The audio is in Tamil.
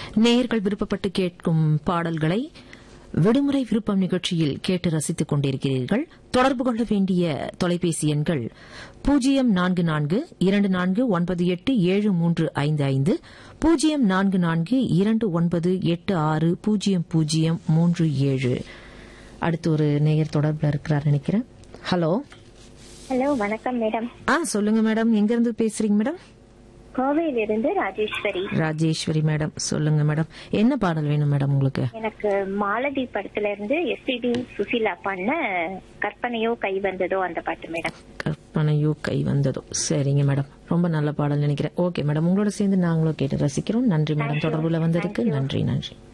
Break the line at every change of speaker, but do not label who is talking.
நேயர்கள் விருப்பப்பட்டு கேட்கும் பாடல்களை விடுமுறை விருப்பம் நிகழ்ச்சியில் கேட்டு ரசித்துக் கொண்டிருக்கிறீர்கள் தொடர்பு கொள்ள வேண்டிய தொலைபேசி எண்கள் பூஜ்ஜியம் நான்கு நான்கு இரண்டு நான்கு ஒன்பது எட்டு ஏழு மூன்று ஐந்து ஐந்து பூஜ்ஜியம் நான்கு நான்கு இரண்டு ஒன்பது எட்டு ஆறு பூஜ்ஜியம் பூஜ்ஜியம் மூன்று ஏழு அடுத்து ஒரு நேயர் தொடர்பில் இருக்கிறார் நினைக்கிறேன் ஹலோ
ஹலோ வணக்கம் மேடம்
ஆ சொல்லுங்க மேடம் எங்க இருந்து பேசுறீங்க மேடம்
கோவையிலிருந்து ராஜேஸ்வரி
ராஜேஸ்வரி மேடம் சொல்லுங்க மேடம் என்ன பாடல் வேணும் மேடம் உங்களுக்கு
எனக்கு மாலதி படத்துல இருந்து எஸ்பிபி சுசீலா பண்ண கற்பனையோ கை வந்ததோ அந்த பாட்டு மேடம்
கற்பனையோ கை வந்ததோ சரிங்க மேடம் ரொம்ப நல்ல பாடல் நினைக்கிறேன் ஓகே மேடம் உங்களோட சேர்ந்து நாங்களும் கேட்டு ரசிக்கிறோம் நன்றி மேடம் தொடர்புல வந்ததுக்கு நன்றி நன்றி